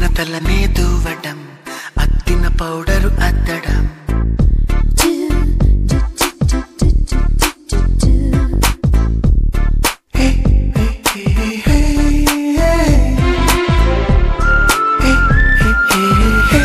తలనే దూవడం అద్దిన powder అద్దడం హే, హే, హే, హే, హే. హే, హే, హే, హే.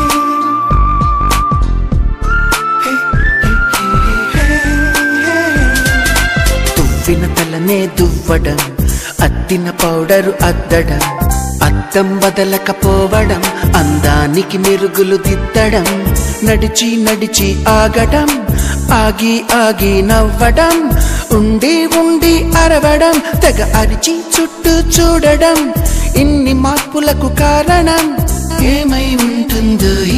హే, హే, హే, హే. తువ్విన తలనే దువ్వడం అద్దిన powder అద్దడం అద్దం వదలకపోవడం అందానికి మెరుగులు దిద్దడం నడిచి నడిచి ఆగడం ఆగి ఆగి నవ్వడం ఉండి ఉండి అరవడం తెగ అరిచి చుట్టూ చూడడం ఇన్ని మార్పులకు కారణం ఏమై ఉంటుందో ఈ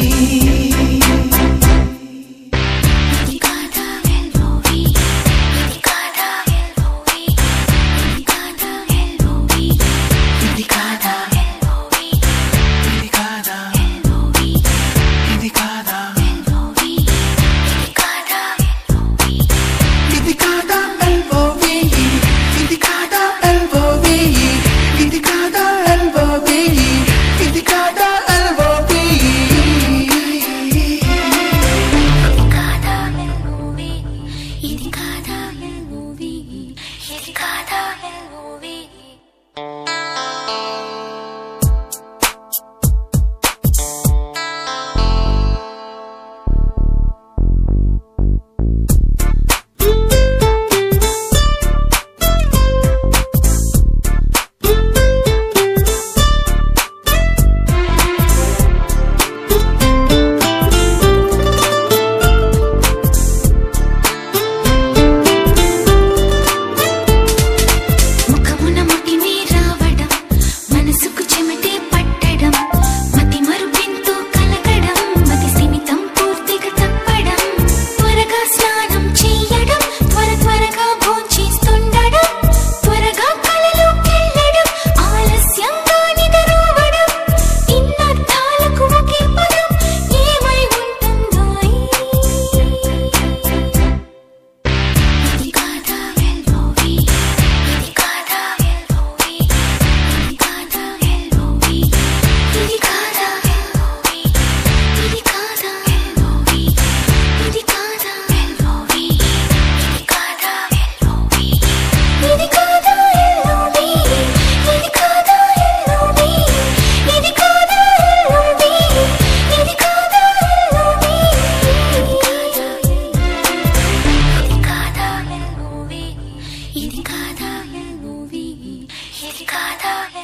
ఇది కాదా ఎల్ఓవి ఇది కాదా ఎల్ఓవి ఇది కాదా ఎల్ఓవి ఇది కాదా ఎల్ఓవి ఇది కాదా ఎల్ఓవి ఇది కాదా ఎల్ఓవి ఇది కాదా ఎల్ఓవి ఇది కాదా ఎల్ఓవి ఇది కాదా ఎల్ఓవి ఇది కాదా ఎల్ఓవి ఇది కాదా ఎల్ఓవి ఇది కాదా ఎల్ఓవి ఇది కాదా ఎల్ఓవి ఇది కాదా ఎల్ఓవి ముఖమున ముటిమి రావడం మనసుకు చెమటే పట్టడం మతి మరుపింతో కలగడం మతి సిమితం పూర్తిగా తప్పడం త్వరగా స్నానం చెయ్యడం త్వర త్వరగా భోంచేస్తుండడం త్వరగా కలలోకెళ్ళడం ఆలస్యంగా నిద్రపోవడం ఇన్నర్థాలకు ఒకే పదం ఏమై ఉంటుందో ఇది కాదా ఎల్ఓవి ఇది కాదా ఎల్ఓవి ఇది కాదా ఎల్ఓవి ఇది కాదా ఎల్ఓవి ఇది కాదా ఎల్ఓవి ఇది కాదా ఎల్ఓవి ఇది కాదా ఎల్ఓవి ఇది కాదా ఎల్ఓవి ఇది కాదా ఎల్ఓవి ఇది కాదా ఎల్ఓవి ఇది కాదా ఎల్ఓవి ఇది కాదా ఎల్ఓవి ఇది కాదా ఎల్ఓవి ఇది కాదా